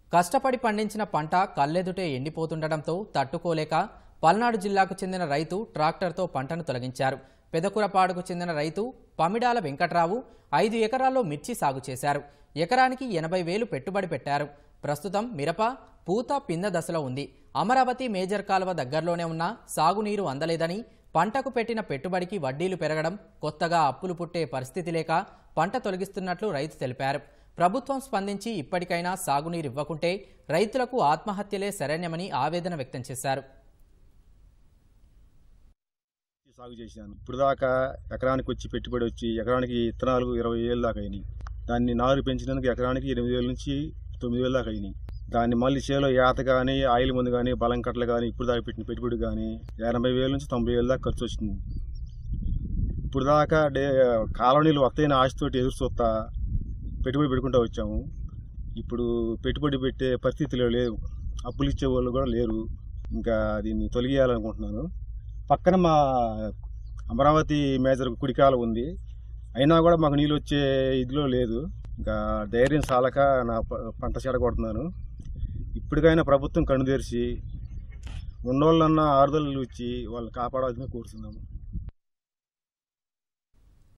కష్టపడి పండించిన పంట కళ్ళెదుటే ఎండిపోతుండటంతో తట్టుకోలేక పల్నాడు జిల్లాకు చెందిన రైతు ట్రాక్టర్తో పంటను తొలగించారు పెదకురపాడుకు చెందిన రైతు పమిడాల వెంకట్రావు ఐదు ఎకరాల్లో మిర్చి సాగు చేశారు ఎకరానికి ఎనభై వేలు పెట్టుబడి పెట్టారు ప్రస్తుతం మిరప పూత పింద దశలో ఉంది అమరావతి మేజర్ కాలువ దగ్గరలోనే ఉన్న సాగునీరు అందలేదని పంటకు పెట్టిన పెట్టుబడికి వడ్డీలు పెరగడం కొత్తగా అప్పులు పుట్టే పరిస్థితి లేక పంట తొలగిస్తున్నట్లు రైతు తెలిపారు ప్రభుత్వం స్పందించి ఇప్పటికైనా సాగునీరు ఇవ్వకుంటే రైతులకు ఆత్మహత్యలే శరణ్యమని ఆవేదన వ్యక్తం చేశారు సాగు చేశాను ఇప్పుడు దాకా ఎకరానికి వచ్చి పెట్టుబడి వచ్చి ఎకరానికి ఇత్తనాలు ఇరవై వేలు దాకా అయినాయి దాన్ని నారు పెంచినందుకు ఎకరానికి ఎనిమిది వేల నుంచి తొమ్మిది వేలు దాకా అయినాయి దాన్ని మళ్ళీ చేలో ఏత కానీ ఆయిల్ మందు కానీ బలం కట్టలు కానీ ఇప్పుడు దాకా పెట్టిన పెట్టుబడి కానీ ఎనభై వేల నుంచి తొంభై వేల దాకా ఖర్చు వచ్చింది ఇప్పుడు దాకా డే కాలువ నీళ్ళు వస్తాయని ఆశతోటి ఎదురు చూస్తా పెట్టుబడి పెట్టుకుంటూ వచ్చాము ఇప్పుడు పెట్టుబడి పెట్టే పరిస్థితిలో లేవు అప్పులు ఇచ్చే వాళ్ళు కూడా లేరు ఇంకా దీన్ని తొలగియాలనుకుంటున్నాను పక్కన మా అమరావతి మేజర్ కుడికాల ఉంది అయినా కూడా మాకు నీళ్ళు వచ్చే ఇదిలో లేదు ఇంకా ధైర్యం చాలక నా ప- పంట చెడగొడుతున్నాను ఇప్పటికైనా ప్రభుత్వం కన్ను తెరిచి ఉన్నోళ్ళన్నా ఆరుదలు ఇచ్చి వాళ్ళని కాపాడాల్సిందే కోరుతున్నాము